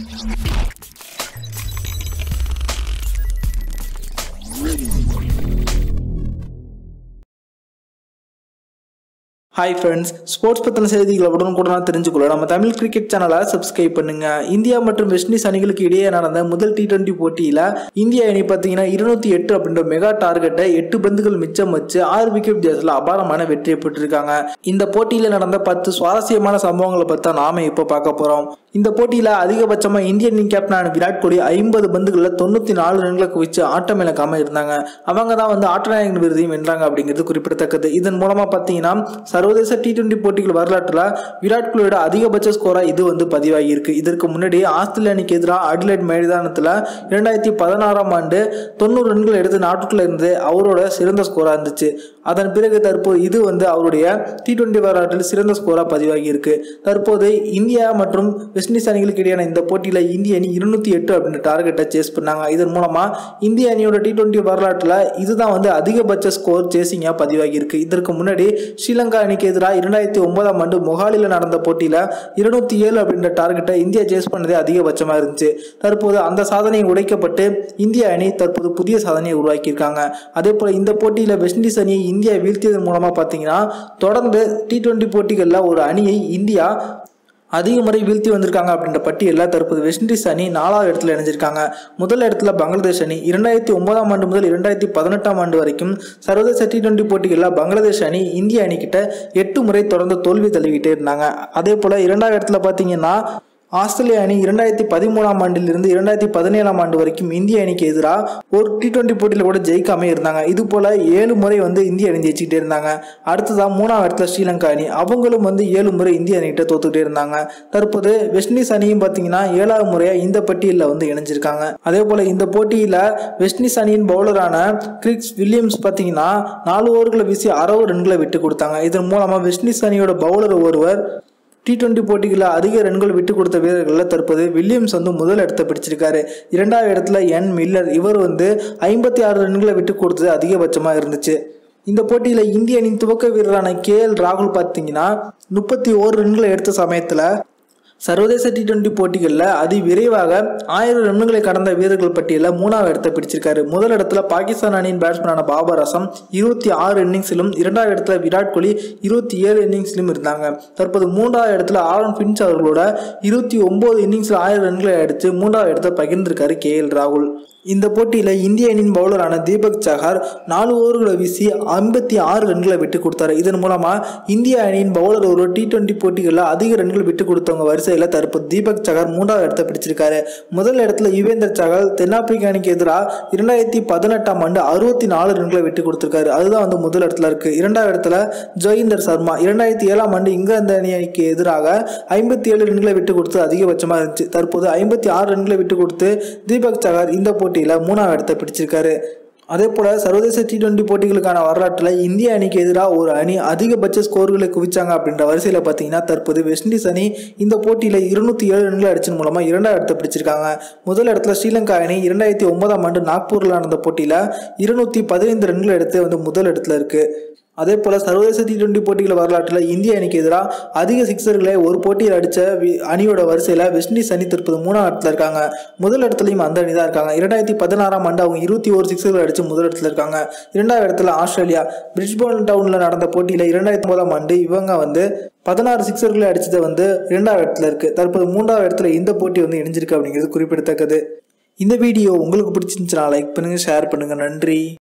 hi friends sports பற்றின செய்திகளை உடனுக்குடனாக தெரிஞ்சுக்கொள்ள நம்ம தமிழ் கிரிக்கெட் சேனலை சப்ஸ்கிரைப் பண்ணுங்க இந்தியா மற்றும் வெஸ்ட் இண்டீஸ் அணிகளுக்கு இடையே நடந்த முதல் டி டுவெண்ட்டி போட்டியில் இந்திய அணி பார்த்தீங்கன்னா இருநூத்தி எட்டு அப்படின்ற மெகா டார்கெட்டை எட்டு பந்துகள் மிச்சம் வச்சு ஆறு விக்கெட் வித்தியாசத்தில் அபாரமான வெற்றியை பெற்றிருக்காங்க இந்த போட்டியில் நடந்த பத்து சுவாரஸ்யமான சம்பவங்களை பற்றி தான் நாம இப்போ பார்க்க போகிறோம் இந்த போட்டியில் அதிகபட்சமாக இந்திய அணி கேப்டனான விராட் கோலி ஐம்பது பந்துகளில் தொண்ணூற்றி நாலு ரன்களை குவிச்சு ஆட்டம் இழக்காம இருந்தாங்க அவங்க தான் வந்து ஆட்டநாயகன் விருதையும் வென்றாங்க அப்படிங்கிறது குறிப்பிடத்தக்கது இதன் மூலமாக பார்த்தீங்கன்னா சர்வதேச டி டுவெண்ட்டி போட்டிகள் வரலாற்றில் விராட் கோலியோட அதிகபட்ச ஸ்கோராக இது வந்து பதிவாகி இருக்கு இதற்கு முன்னாடி ஆஸ்திரேலிய அணிக்கு எதிராக அடிலைட் மைதானத்தில் இரண்டாயிரத்தி பதினாறாம் ஆண்டு தொண்ணூறு ரன்கள் எடுத்து நாட்டுக்குள்ள இருந்து அவரோட சிறந்த ஸ்கோராக இருந்துச்சு அதன் பிறகு தற்போது இது வந்து அவருடைய டி டுவெண்ட்டி வரலாற்றில் சிறந்த ஸ்கோராக பதிவாகி இருக்கு தற்போது இந்தியா மற்றும் வெஸ்ட் இண்டீஸ் அணிகளுக்கு இடையான இந்த போட்டியில் இந்திய அணி இருநூத்தி எட்டு அப்படின்ற டார்கெட்டை சேஸ் பண்ணாங்க இதன் மூலமா இந்திய அணியோட டி டுவெண்ட்டி வரலாற்றில் இதுதான் வந்து அதிகபட்ச ஸ்கோர் சேசிங்காக பதிவாகி இருக்கு இதற்கு முன்னாடி ஸ்ரீலங்கா அணிக்கு எதிராக இரண்டாயிரத்தி ஒன்பதாம் ஆண்டு மொஹாலியில் நடந்த போட்டியில் இருநூத்தி ஏழு அப்படின்ற டார்கெட்டை இந்தியா சேஸ் பண்ணதே அதிகபட்சமாக இருந்துச்சு தற்போது அந்த சாதனையை உடைக்கப்பட்டு இந்திய அணி தற்போது புதிய சாதனையை உருவாக்கியிருக்காங்க அதே போல் இந்த போட்டியில் வெஸ்ட் இண்டீஸ் அணியை இந்தியா வீழ்த்தியதன் மூலமாக பார்த்தீங்கன்னா தொடர்ந்து டி டுவெண்ட்டி போட்டிகளில் ஒரு அணியை இந்தியா அதிக முறை வீழ்த்தி வந்திருக்காங்க அப்படின்ற பட்டியலில் தற்போது வெஸ்ட் இண்டீஸ் அணி நாலாவது இடத்துல இணைஞ்சிருக்காங்க முதல் இடத்துல பங்களாதேஷ் அணி இரண்டாயிரத்தி ஒன்பதாம் ஆண்டு முதல் இரண்டாயிரத்தி பதினெட்டாம் ஆண்டு வரைக்கும் சர்வதேச டி டுவெண்ட்டி போட்டிகளில் பங்களாதேஷ் அணி இந்திய அணிக்கிட்ட எட்டு முறை தொடர்ந்து தோல்வி தழுவிட்டே இருந்தாங்க அதே போல் இரண்டாவது இடத்துல பார்த்தீங்கன்னா ஆஸ்திரேலிய அணி இரண்டாயிரத்தி பதிமூணாம் ஆண்டிலிருந்து இரண்டாயிரத்தி பதினேழாம் ஆண்டு வரைக்கும் இந்திய அணிக்கு எதிராக ஒரு டி டுவெண்ட்டி போட்டியில் கூட ஜெயிக்காம இருந்தாங்க இது போல ஏழு முறை வந்து இந்திய அணி ஜெயிச்சுக்கிட்டே இருந்தாங்க அடுத்ததான் மூணாவது இடத்துல ஸ்ரீலங்கா அணி அவங்களும் வந்து ஏழு முறை இந்திய அணிகிட்ட தோத்துக்கிட்டே இருந்தாங்க தற்போது வெஸ்ட் இண்டீஸ் அணியும் பார்த்தீங்கன்னா ஏழாவது முறையாக இந்த பட்டியலில் வந்து இணைஞ்சிருக்காங்க அதே போல இந்த போட்டியில் வெஸ்ட் இண்டீஸ் அணியின் பவுலரான கிரிக்ஸ் வில்லியம்ஸ் பார்த்தீங்கன்னா நாலு ஓவர்களை வீசி அறுபது ரன்களை விட்டு கொடுத்தாங்க இதன் மூலமாக வெஸ்ட் இண்டீஸ் அணியோட பவுலர் ஒருவர் டி டுவெண்ட்டி போட்டிகளில் அதிக ரன்கள் விட்டு கொடுத்த வீரர்களில் தற்போது வில்லியம்ஸ் வந்து முதல் இடத்தை பிடிச்சிருக்காரு இரண்டாவது இடத்துல என் மில்லர் இவர் வந்து ஐம்பத்தி ஆறு ரன்களை விட்டு கொடுத்தது அதிகபட்சமாக இருந்துச்சு இந்த போட்டியில் இந்திய அணியின் துவக்க வீரரான கே எல் ராகுல் பார்த்தீங்கன்னா முப்பத்தி ஓரு ரன்களை எடுத்த சமயத்தில் சர்வதேச டி டுவெண்ட்டி போட்டிகளில் அதி விரைவாக ஆயிரம் ரன்களை கடந்த வீரர்கள் பட்டியலில் மூணாவது இடத்தை பிடிச்சிருக்காரு முதல் இடத்துல பாகிஸ்தான் அணியின் பேட்ஸ்மேனான பாபர் அசம் இருபத்தி ஆறு இன்னிங்ஸிலும் இரண்டாவது இடத்துல விராட் கோலி இருபத்தி ஏழு இன்னிங்ஸிலும் இருந்தாங்க தற்போது மூன்றாவது இடத்துல ஆரன் பின்ச் அவர்களோட இருபத்தி ஒன்பது இன்னிங்ஸில் ஆயிரம் ரன்களை அடித்து மூன்றாவது இடத்தை பகிர்ந்திருக்காரு கே எல் ராகுல் இந்த போட்டியில் இந்திய அணியின் பவுலரான தீபக் சஹார் நாலு ஓவர்களை வீசி ஐம்பத்தி ஆறு ரன்களை விட்டு கொடுத்தாரு இதன் மூலமாக இந்திய அணியின் பவுலர் ஒரு டி டுவெண்ட்டி போட்டிகளில் அதிக ரன்கள் விட்டு கொடுத்தவங்க வரிசையில் தற்போது தீபக் சஹார் மூன்றாவது இடத்தை பிடிச்சிருக்காரு முதல் இடத்துல யுவேந்தர் சஹல் தென்னாப்பிரிக்க அணிக்கு எதிராக இரண்டாயிரத்தி பதினெட்டாம் ஆண்டு அறுபத்தி நாலு ரன்களை விட்டு கொடுத்திருக்காரு அதுதான் வந்து முதல் இடத்துல இருக்கு இரண்டாவது இடத்துல ஜோயிந்தர் சர்மா இரண்டாயிரத்தி ஏழாம் ஆண்டு இங்கிலாந்து அணிக்கு எதிராக ஐம்பத்தி ஏழு ரன்களை விட்டு கொடுத்து அதிகபட்சமாக இருந்துச்சு தற்போது ஐம்பத்தி ஆறு ரன்களை விட்டு கொடுத்து தீபக் சஹார் இந்த போட்டி போட்டியில் மூணாவது இடத்தை பிடிச்சிருக்காரு அதே போல சர்வதேச டி டுவெண்ட்டி போட்டிகளுக்கான வரலாற்றில் இந்திய அணிக்கு எதிராக ஒரு அணி அதிகபட்ச ஸ்கோர்களை குவிச்சாங்க அப்படின்ற வரிசையில் பார்த்தீங்கன்னா தற்போது வெஸ்ட் இண்டீஸ் அணி இந்த போட்டியில் இருநூத்தி ஏழு ரன்கள் அடிச்சது மூலமாக இரண்டாவது இடத்தை பிடிச்சிருக்காங்க முதல் இடத்துல ஸ்ரீலங்கா அணி இரண்டாயிரத்தி ஒன்பதாம் ஆண்டு நாக்பூரில் நடந்த போட்டியில் இருநூத்தி பதினைந்து ரன்கள் எடுத்து வந்து முதல் இடத்துல இருக்கு அதே போல் சர்வதேச டி டுவெண்ட்டி போட்டிகள் வரலாற்றில் இந்திய அணிக்கு எதிராக அதிக சிக்ஸர்களை ஒரு போட்டியில் அடித்த அணியோட வரிசையில் வெஸ்ட் இண்டீஸ் அணி தற்போது மூணாம் இடத்துல இருக்காங்க முதல் இடத்துலையும் அந்த அணி தான் இருக்காங்க இரண்டாயிரத்தி பதினாறாம் ஆண்டு அவங்க இருபத்தி ஒரு சிக்ஸர்கள் அடித்து முதல் இடத்துல இருக்காங்க இரண்டாவது இடத்துல ஆஸ்திரேலியா பிரிட்ஜ்போர்ன் டவுனில் நடந்த போட்டியில் இரண்டாயிரத்தி ஒன்பதாம் ஆண்டு இவங்க வந்து பதினாறு சிக்ஸர்களை அடிச்சதை வந்து இரண்டாவது இடத்துல இருக்கு தற்போது மூன்றாவது இடத்துல இந்த போட்டி வந்து இணைஞ்சிருக்கு அப்படிங்கிறது குறிப்பிடத்தக்கது இந்த வீடியோ உங்களுக்கு பிடிச்சிருந்துச்சுன்னா லைக் பண்ணுங்கள் ஷேர் பண்ணுங்கள் நன்றி